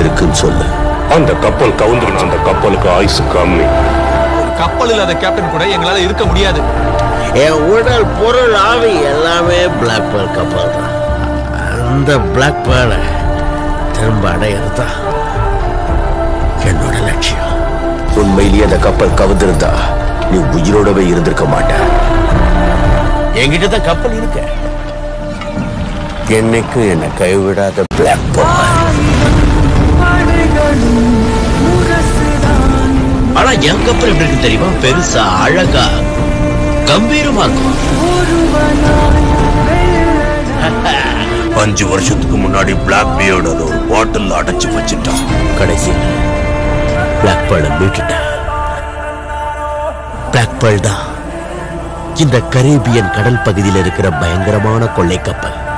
இருக்குன்னு சொல்லு அந்த கப்பல் கவுந்துருச்சு அந்த கப்பலுக்கு ஆயுசு கம்மி கப்பல் இல்லாத கேப்டன் கூட எங்களால இருக்க முடியாது என் உடல் பொருள் ஆவி எல்லாமே பிளாக் பேர்ல் கப்பல் தான் அந்த பிளாக் பேர்லை திரும்ப அடையிறது என்னோட லட்சியம் உண்மையிலேயே அந்த கப்பல் கவுந்திருந்தா நீ உயிரோடவே இருந்திருக்க மாட்ட என்கிட்ட தான் கப்பல் இருக்கு என்னைக்கும் என்னை கைவிடாத பிளாக் பேர்ல் ஆனா என் கப்பல் எப்படி இருக்கு தெரியுமா பெருசா அழகா கம்பீரமா இருக்கும் அஞ்சு வருஷத்துக்கு முன்னாடி பிளாக் பியர்டு அதை ஒரு பாட்டில் அடைச்சு வச்சுட்டான் கடைசியில் பிளாக் பேர்டை மீட்டுட்டேன் பிளாக் பேர்ல் தான் இந்த கரேபியன் கடல் பகுதியில் இருக்கிற பயங்கரமான கொள்ளை கப்பல்